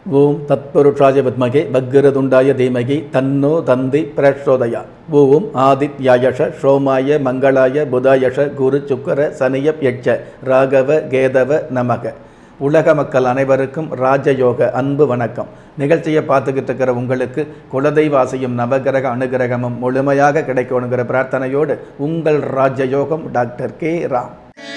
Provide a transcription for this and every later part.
ஓம் தத்புருஷாய வித்மகே வக்ரதுண்டாய தீமகி தன்னோ தந்தி பிரச்சோதயா ஓம் ஆதித்யாயஷ சோமாய மங்களாய புதாயஷ குரு சுக்கர சனியப் யட்ச ராகவ கேதவ நமக உலக மக்கள் அனைவருக்கும் ராஜயோக அன்பு வணக்கம் நிகழ்ச்சியை பார்த்துக்கிட்டு இருக்கிற உங்களுக்கு குலதெய்வாசியும் நவகிரக அனுகிரகமும் முழுமையாக கிடைக்கணுங்கிற பிரார்த்தனையோடு உங்கள் ராஜயோகம் டாக்டர் கே ராம்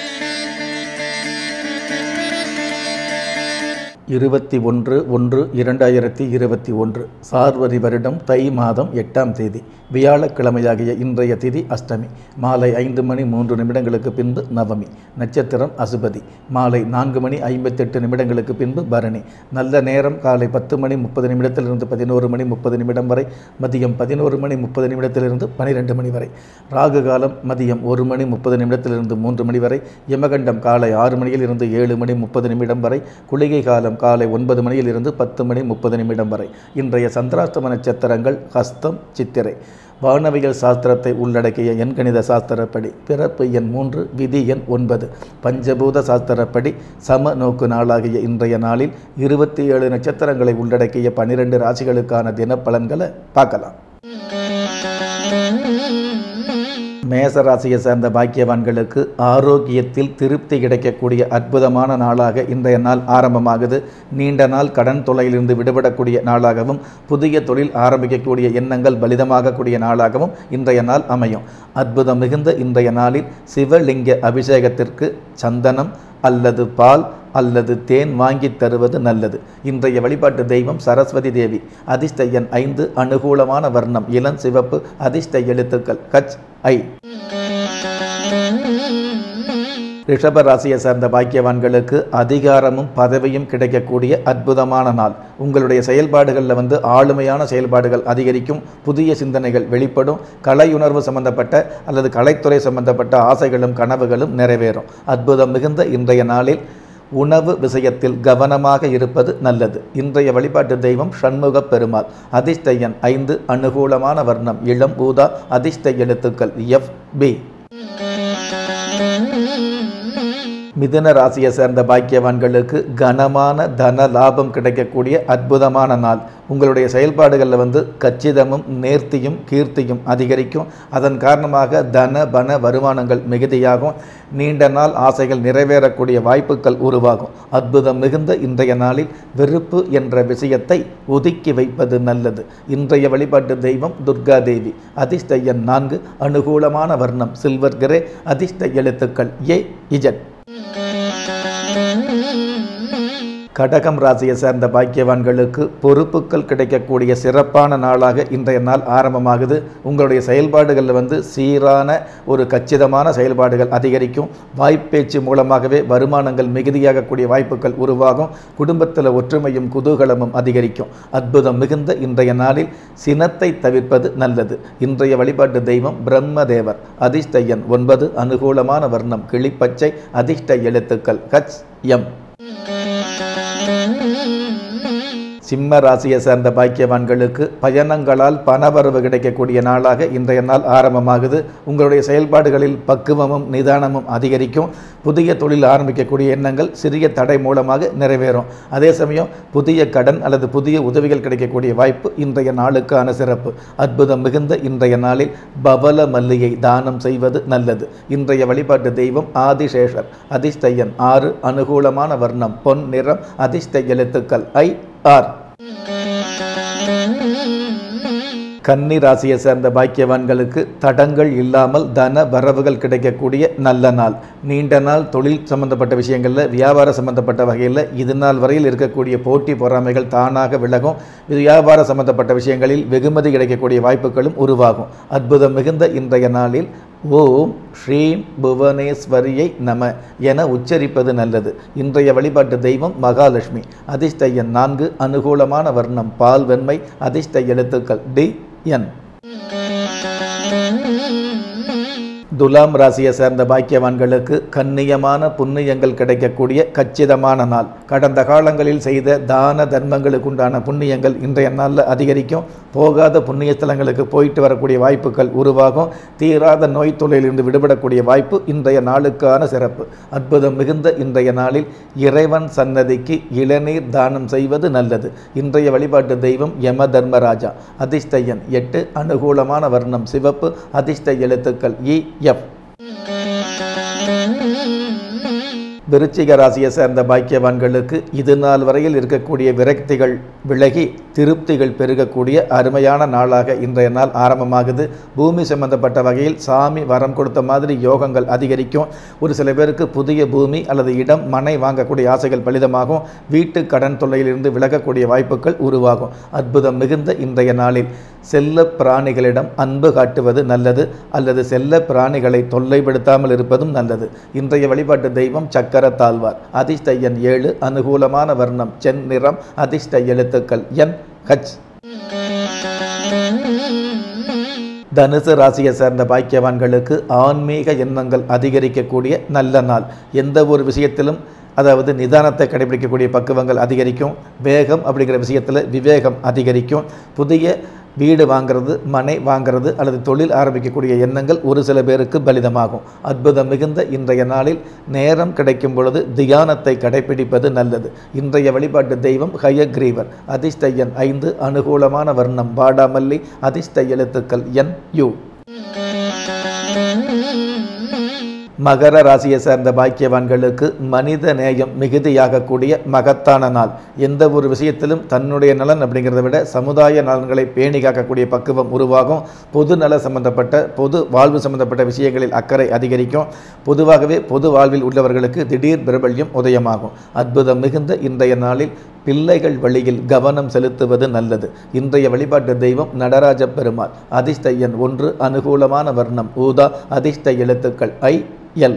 இருபத்தி ஒன்று ஒன்று இரண்டாயிரத்தி இருபத்தி ஒன்று சார்வரி வருடம் தை மாதம் எட்டாம் தேதி வியாழக்கிழமையாகிய இன்றைய திதி அஷ்டமி மாலை ஐந்து மணி மூன்று நிமிடங்களுக்கு பின்பு நவமி நட்சத்திரம் அசுபதி மாலை நான்கு மணி ஐம்பத்தெட்டு நிமிடங்களுக்கு பின்பு பரணி நல்ல நேரம் காலை பத்து மணி முப்பது நிமிடத்திலிருந்து பதினோரு மணி முப்பது நிமிடம் வரை மதியம் பதினோரு மணி முப்பது நிமிடத்திலிருந்து பனிரெண்டு மணி வரை ராகு காலம் மதியம் ஒரு மணி முப்பது நிமிடத்திலிருந்து மூன்று மணி வரை யமகண்டம் காலை ஆறு மணியில் இருந்து ஏழு மணி முப்பது நிமிடம் வரை குளிகை காலம் காலை ஒன்பது மணியில் இருந்து பத்து மணி முப்பது நிமிடம் வரை இன்றைய சந்திராஷ்டம நட்சத்திரங்கள் ஹஸ்தம் சித்திரை வானவியல் சாஸ்திரத்தை உள்ளடக்கிய எண்கணித சாஸ்திரப்படி பிறப்பு எண் மூன்று விதி எண் ஒன்பது பஞ்சபூத சாஸ்திரப்படி சம நோக்கு நாளாகிய இன்றைய நாளில் இருபத்தி ஏழு நட்சத்திரங்களை உள்ளடக்கிய பனிரெண்டு ராசிகளுக்கான தினப்பலன்களை பார்க்கலாம் மேச ராசியை சேர்ந்த பாக்கியவான்களுக்கு ஆரோக்கியத்தில் திருப்தி கிடைக்கக்கூடிய அற்புதமான நாளாக இன்றைய நாள் ஆரம்பமாகுது நீண்ட நாள் கடன் தொலையிலிருந்து விடுபடக்கூடிய நாளாகவும் புதிய தொழில் ஆரம்பிக்கக்கூடிய எண்ணங்கள் பலிதமாகக்கூடிய நாளாகவும் இன்றைய நாள் அமையும் அற்புதம் மிகுந்த இன்றைய நாளில் சிவலிங்க அபிஷேகத்திற்கு சந்தனம் அல்லது பால் அல்லது தேன் வாங்கி தருவது நல்லது இன்றைய வழிபாட்டு தெய்வம் சரஸ்வதி தேவி அதிர்ஷ்ட எண் ஐந்து அனுகூலமான வர்ணம் இளம் சிவப்பு அதிர்ஷ்ட எழுத்துக்கள் கச் ஐ ரிஷப ராசியை சார்ந்த பாக்கியவான்களுக்கு அதிகாரமும் பதவியும் கிடைக்கக்கூடிய அற்புதமான நாள் உங்களுடைய செயல்பாடுகளில் வந்து ஆளுமையான செயல்பாடுகள் அதிகரிக்கும் புதிய சிந்தனைகள் வெளிப்படும் கலையுணர்வு சம்பந்தப்பட்ட அல்லது கலைத்துறை சம்பந்தப்பட்ட ஆசைகளும் கனவுகளும் நிறைவேறும் அற்புதம் மிகுந்த இன்றைய நாளில் உணவு விஷயத்தில் கவனமாக இருப்பது நல்லது இன்றைய வழிபாட்டு தெய்வம் சண்முக பெருமாள் அதிர்ஷ்ட எண் ஐந்து அனுகூலமான வர்ணம் இளம் ஊதா அதிர்ஷ்ட எழுத்துக்கள் எஃப் பி மிதுன ராசியை சேர்ந்த பாக்கியவான்களுக்கு கனமான தன லாபம் கிடைக்கக்கூடிய அற்புதமான நாள் உங்களுடைய செயல்பாடுகளில் வந்து கச்சிதமும் நேர்த்தியும் கீர்த்தியும் அதிகரிக்கும் அதன் காரணமாக தன பன வருமானங்கள் மிகுதியாகும் நீண்ட நாள் ஆசைகள் நிறைவேறக்கூடிய வாய்ப்புகள் உருவாகும் அற்புதம் மிகுந்த இன்றைய நாளில் வெறுப்பு என்ற விஷயத்தை ஒதுக்கி வைப்பது நல்லது இன்றைய வழிபாட்டு தெய்வம் துர்கா தேவி அதிர்ஷ்ட எண் நான்கு அனுகூலமான வர்ணம் சில்வர் கிரே அதிர்ஷ்ட எழுத்துக்கள் ஏ இஜட் கடகம் ராசியை சேர்ந்த பாக்கியவான்களுக்கு பொறுப்புகள் கிடைக்கக்கூடிய சிறப்பான நாளாக இன்றைய நாள் ஆரம்பமாகுது உங்களுடைய செயல்பாடுகளில் வந்து சீரான ஒரு கச்சிதமான செயல்பாடுகள் அதிகரிக்கும் வாய்ப்பேச்சு மூலமாகவே வருமானங்கள் மிகுதியாகக்கூடிய வாய்ப்புகள் உருவாகும் குடும்பத்தில் ஒற்றுமையும் குதூகலமும் அதிகரிக்கும் அற்புதம் மிகுந்த இன்றைய நாளில் சினத்தை தவிர்ப்பது நல்லது இன்றைய வழிபாட்டு தெய்வம் பிரம்மதேவர் அதிர்ஷ்ட எண் ஒன்பது அனுகூலமான வர்ணம் கிளிப்பச்சை அதிர்ஷ்ட எழுத்துக்கள் ஹச் எம் சிம்ம ராசியை சேர்ந்த பாக்கியவான்களுக்கு பயணங்களால் பணவரவு கிடைக்கக்கூடிய நாளாக இன்றைய நாள் ஆரம்பமாகுது உங்களுடைய செயல்பாடுகளில் பக்குவமும் நிதானமும் அதிகரிக்கும் புதிய தொழில் ஆரம்பிக்கக்கூடிய எண்ணங்கள் சிறிய தடை மூலமாக நிறைவேறும் அதே சமயம் புதிய கடன் அல்லது புதிய உதவிகள் கிடைக்கக்கூடிய வாய்ப்பு இன்றைய நாளுக்கான சிறப்பு அற்புதம் மிகுந்த இன்றைய நாளில் பவல மல்லியை தானம் செய்வது நல்லது இன்றைய வழிபாட்டு தெய்வம் ஆதிசேஷர் அதிர்ஷ்டயன் ஆறு அனுகூலமான வர்ணம் பொன் நிறம் அதிர்ஷ்ட எழுத்துக்கள் ஐ ஆர் கன்னி ராசியை சேர்ந்த பாக்கியவான்களுக்கு தடங்கள் இல்லாமல் தன வரவுகள் கிடைக்கக்கூடிய நல்ல நாள் நீண்ட நாள் தொழில் சம்பந்தப்பட்ட விஷயங்களில் வியாபார சம்பந்தப்பட்ட வகையில் இது நாள் வரையில் இருக்கக்கூடிய போட்டி பொறாமைகள் தானாக விலகும் வியாபார சம்பந்தப்பட்ட விஷயங்களில் வெகுமதி கிடைக்கக்கூடிய வாய்ப்புகளும் உருவாகும் அற்புதம் மிகுந்த இன்றைய நாளில் ஓம் ஸ்ரீம் புவனேஸ்வரியை நம என உச்சரிப்பது நல்லது இன்றைய வழிபாட்டு தெய்வம் மகாலட்சுமி அதிர்ஷ்ட எண் நான்கு அனுகூலமான வர்ணம் பால் வெண்மை அதிர்ஷ்ட எழுத்துக்கள் டி என் துலாம் ராசியை சேர்ந்த பாக்கியவான்களுக்கு கண்ணியமான புண்ணியங்கள் கிடைக்கக்கூடிய கச்சிதமான நாள் கடந்த காலங்களில் செய்த தான தர்மங்களுக்கு உண்டான புண்ணியங்கள் இன்றைய நாளில் அதிகரிக்கும் போகாத புண்ணிய ஸ்தலங்களுக்கு போயிட்டு வரக்கூடிய வாய்ப்புகள் உருவாகும் தீராத நோய் தொழிலிருந்து விடுபடக்கூடிய வாய்ப்பு இன்றைய நாளுக்கான சிறப்பு அற்புதம் மிகுந்த இன்றைய நாளில் இறைவன் சன்னதிக்கு இளநீர் தானம் செய்வது நல்லது இன்றைய வழிபாட்டு தெய்வம் யம தர்மராஜா அதிர்ஷ்டயன் எட்டு அனுகூலமான வர்ணம் சிவப்பு அதிர்ஷ்ட எழுத்துக்கள் இ எஃப் விருச்சிக ராசியை சேர்ந்த பாக்கியவான்களுக்கு இது நாள் வரையில் இருக்கக்கூடிய விரக்திகள் விலகி திருப்திகள் பெருகக்கூடிய அருமையான நாளாக இன்றைய நாள் ஆரம்பமாகுது பூமி சம்பந்தப்பட்ட வகையில் சாமி வரம் கொடுத்த மாதிரி யோகங்கள் அதிகரிக்கும் ஒரு சில பேருக்கு புதிய பூமி அல்லது இடம் மனை வாங்கக்கூடிய ஆசைகள் பலிதமாகும் வீட்டு கடன் தொல்லையிலிருந்து விலகக்கூடிய வாய்ப்புகள் உருவாகும் அற்புதம் மிகுந்த இன்றைய நாளில் செல்ல பிராணிகளிடம் அன்பு காட்டுவது நல்லது அல்லது செல்ல பிராணிகளை தொல்லைப்படுத்தாமல் இருப்பதும் நல்லது இன்றைய வழிபாட்டு தெய்வம் சக்கர தாழ்வார் அதிர்ஷ்ட எண் ஏழு அனுகூலமான வர்ணம் சென் நிறம் அதிர்ஷ்ட எழுத்துக்கள் என் ஹச் தனுசு ராசியை சேர்ந்த பாக்கியவான்களுக்கு ஆன்மீக எண்ணங்கள் அதிகரிக்கக்கூடிய நல்ல நாள் எந்த ஒரு விஷயத்திலும் அதாவது நிதானத்தை கடைபிடிக்கக்கூடிய பக்குவங்கள் அதிகரிக்கும் வேகம் அப்படிங்கிற விஷயத்தில் விவேகம் அதிகரிக்கும் புதிய வீடு வாங்கிறது மனை வாங்கிறது அல்லது தொழில் ஆரம்பிக்கக்கூடிய எண்ணங்கள் ஒரு சில பேருக்கு பலிதமாகும் அற்புதம் மிகுந்த இன்றைய நாளில் நேரம் கிடைக்கும் பொழுது தியானத்தை கடைபிடிப்பது நல்லது இன்றைய வழிபாட்டு தெய்வம் ஹயக்ரீவர் அதிர்ஷ்ட எண் ஐந்து அனுகூலமான வர்ணம் வாடாமல்லி அதிர்ஷ்ட எழுத்துக்கள் என் யு மகர ராசியை சேர்ந்த பாக்கியவான்களுக்கு மனித நேயம் மிகுதியாகக்கூடிய மகத்தான நாள் எந்த ஒரு விஷயத்திலும் தன்னுடைய நலன் அப்படிங்கிறத விட சமுதாய நலன்களை பேணி காக்கக்கூடிய பக்குவம் உருவாகும் பொது நல சம்பந்தப்பட்ட பொது வாழ்வு சம்பந்தப்பட்ட விஷயங்களில் அக்கறை அதிகரிக்கும் பொதுவாகவே பொது வாழ்வில் உள்ளவர்களுக்கு திடீர் பிரபல்யம் உதயமாகும் அற்புதம் மிகுந்த இன்றைய நாளில் பிள்ளைகள் வழியில் கவனம் செலுத்துவது நல்லது இன்றைய வழிபாட்டு தெய்வம் நடராஜ பெருமாள் அதிர்ஷ்ட எண் ஒன்று அனுகூலமான வர்ணம் ஊதா அதிர்ஷ்ட எழுத்துக்கள் ஐ எல்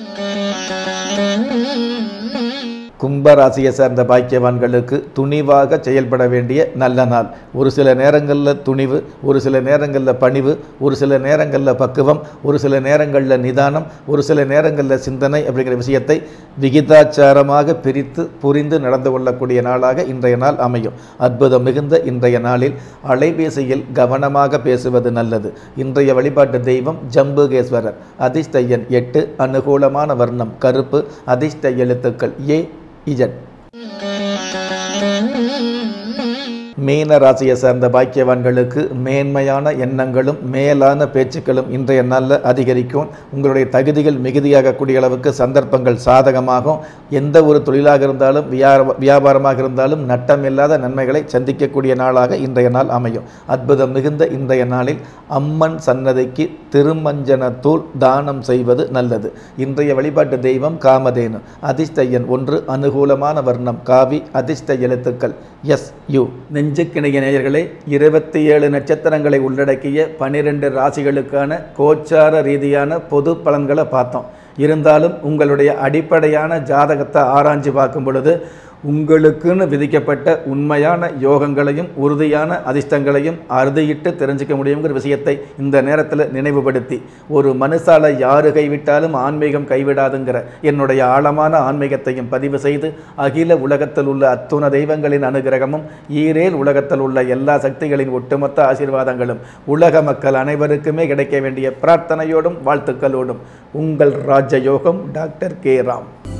கும்பராசியை சேர்ந்த பாக்கியவான்களுக்கு துணிவாக செயல்பட வேண்டிய நல்ல நாள் ஒரு சில நேரங்களில் துணிவு ஒரு சில நேரங்களில் பணிவு ஒரு சில நேரங்களில் பக்குவம் ஒரு சில நேரங்களில் நிதானம் ஒரு சில நேரங்களில் சிந்தனை அப்படிங்கிற விஷயத்தை விகிதாச்சாரமாக பிரித்து புரிந்து நடந்து கொள்ளக்கூடிய நாளாக இன்றைய நாள் அமையும் அற்புதம் மிகுந்த இன்றைய நாளில் அலைபேசியில் கவனமாக பேசுவது நல்லது இன்றைய வழிபாட்டு தெய்வம் ஜம்புகேஸ்வரர் அதிர்ஷ்ட எண் எட்டு அனுகூலமான வர்ணம் கருப்பு அதிர்ஷ்ட எழுத்துக்கள் ஏ இஜட் மீன ராசியை சேர்ந்த பாக்கியவான்களுக்கு மேன்மையான எண்ணங்களும் மேலான பேச்சுக்களும் இன்றைய நாளில் அதிகரிக்கும் உங்களுடைய தகுதிகள் மிகுதியாகக்கூடிய அளவுக்கு சந்தர்ப்பங்கள் சாதகமாகும் எந்த ஒரு தொழிலாக இருந்தாலும் வியாபார வியாபாரமாக இருந்தாலும் நட்டமில்லாத நன்மைகளை சந்திக்கக்கூடிய நாளாக இன்றைய நாள் அமையும் அற்புதம் மிகுந்த இன்றைய நாளில் அம்மன் சன்னதிக்கு திருமஞ்சனத்தூள் தானம் செய்வது நல்லது இன்றைய வழிபாட்டு தெய்வம் காமதேனு அதிர்ஷ்ட எண் ஒன்று அனுகூலமான வர்ணம் காவி அதிர்ஷ்ட எழுத்துக்கள் எஸ் யு நெஞ்சுக்கிணைய நேயர்களே இருபத்தி ஏழு நட்சத்திரங்களை உள்ளடக்கிய பனிரெண்டு ராசிகளுக்கான கோச்சார ரீதியான பொது பலன்களை பார்த்தோம் இருந்தாலும் உங்களுடைய அடிப்படையான ஜாதகத்தை ஆராய்ஞ்சு பார்க்கும் பொழுது உங்களுக்குன்னு விதிக்கப்பட்ட உண்மையான யோகங்களையும் உறுதியான அதிர்ஷ்டங்களையும் அறுதியிட்டு தெரிஞ்சுக்க முடியுங்கிற விஷயத்தை இந்த நேரத்தில் நினைவுபடுத்தி ஒரு மனுஷால யாரு கைவிட்டாலும் ஆன்மீகம் கைவிடாதுங்கிற என்னுடைய ஆழமான ஆன்மீகத்தையும் பதிவு செய்து அகில உலகத்தில் உள்ள அத்துண தெய்வங்களின் அனுகிரகமும் ஈரேல் உலகத்தில் உள்ள எல்லா சக்திகளின் ஒட்டுமொத்த ஆசீர்வாதங்களும் உலக மக்கள் அனைவருக்குமே கிடைக்க வேண்டிய பிரார்த்தனையோடும் வாழ்த்துக்களோடும் உங்கள் ராஜயோகம் டாக்டர் கே ராம்